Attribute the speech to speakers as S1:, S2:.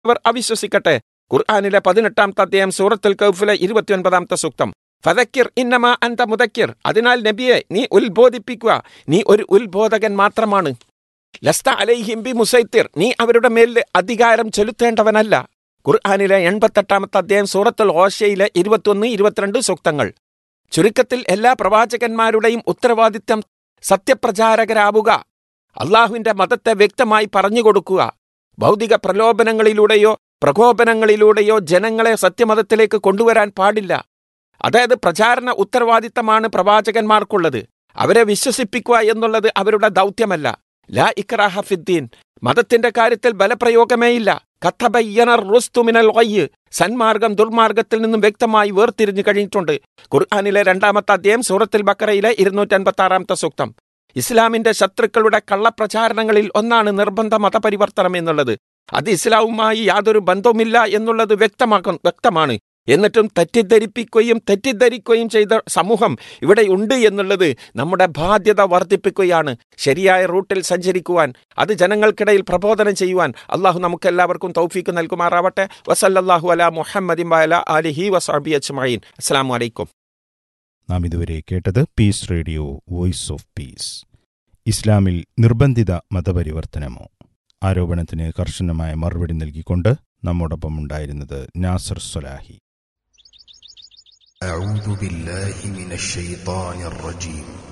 S1: അവർ അവിശ്വസിക്കട്ടെ ഖുർആാനിലെ പതിനെട്ടാമത്തെ അധ്യായം സൂറത്തുൽ കൗഫിലെ ഇരുപത്തിയൊൻപതാമത്തെ സൂക്തം ഫതക്കിർ ഇന്നമ അന്ത മുതക്കിർ അതിനാൽ നബിയെ നീ ഉത്ബോധിപ്പിക്കുക നീ ഒരു ഉത്ബോധകൻ മാത്രമാണ് ലസ്ത അലൈഹിം ബി മുസൈത്തിർ നീ അവരുടെ മേലിൽ അധികാരം ചെലുത്തേണ്ടവനല്ല ഖുർആാനിലെ എൺപത്തെട്ടാമത്തെ അധ്യായം സൂറത്തുൽ ഓഷയിലെ ഇരുപത്തൊന്ന് ഇരുപത്തിരണ്ട് സൂക്തങ്ങൾ ചുരുക്കത്തിൽ എല്ലാ പ്രവാചകന്മാരുടെയും ഉത്തരവാദിത്തം സത്യപ്രചാരകരാവുക അള്ളാഹുവിന്റെ മതത്തെ വ്യക്തമായി പറഞ്ഞുകൊടുക്കുക ഭൗതിക പ്രലോഭനങ്ങളിലൂടെയോ പ്രകോപനങ്ങളിലൂടെയോ ജനങ്ങളെ സത്യമതത്തിലേക്ക് കൊണ്ടുവരാൻ പാടില്ല അതായത് പ്രചാരണ ഉത്തരവാദിത്തമാണ് പ്രവാചകന്മാർക്കുള്ളത് അവരെ വിശ്വസിപ്പിക്കുക എന്നുള്ളത് അവരുടെ ദൗത്യമല്ല ലാ ഇക്രാഹ ഫിദ്ദീൻ മതത്തിന്റെ കാര്യത്തിൽ ബലപ്രയോഗമേയില്ല കഥബയ്യനർ റുസ്തുമിനൽ ഒയ്യ് സന്മാർഗം ദുർമാർഗത്തിൽ നിന്നും വ്യക്തമായി വേർതിരിഞ്ഞു കഴിഞ്ഞിട്ടുണ്ട് ഖുർആാനിലെ രണ്ടാമത്തെ അധ്യായം സൂറത്തിൽ ബക്കറയിലെ ഇരുന്നൂറ്റി അൻപത്തി ആറാമത്തെ സൂക്തം ഇസ്ലാമിന്റെ ശത്രുക്കളുടെ കള്ളപ്രചാരണങ്ങളിൽ ഒന്നാണ് നിർബന്ധ മതപരിവർത്തനം എന്നുള്ളത് അത് ഇസ്ലാമുമായി യാതൊരു ബന്ധവുമില്ല എന്നുള്ളത് വ്യക്തമാക്കും വ്യക്തമാണ് എന്നിട്ടും തെറ്റിദ്ധരിപ്പിക്കുകയും തെറ്റിദ്ധരിക്കുകയും ചെയ്ത സമൂഹം ഇവിടെ ഉണ്ട് എന്നുള്ളത് നമ്മുടെ ബാധ്യത വർദ്ധിപ്പിക്കുകയാണ് ശരിയായ റൂട്ടിൽ സഞ്ചരിക്കുവാൻ അത് ജനങ്ങൾക്കിടയിൽ പ്രബോധനം ചെയ്യുവാൻ അള്ളാഹു നമുക്ക് എല്ലാവർക്കും തൗഫീക്ക് നൽകുമാറാവട്ടെ വസല്ലാഹു അല മുഹമ്മദി വഅല ആലിഹി വസാബി അജ്മഈൻ അസ്സലാമു അലൈക്കും
S2: നാം ഇതുവരെ കേട്ടത് peace radio voice of peace ഇസ്ലാമിൽ നിർബന്ധിത മതപരിവർത്തനമോ ആരോപണത്തിന് കർശനമായ മറുപടി നൽകിക്കൊണ്ട് നമ്മോടൊപ്പം ഉണ്ടായിരുന്നത് നാസർ സൊലാഹി
S3: أعوذ بالله من الشيطان الرجيم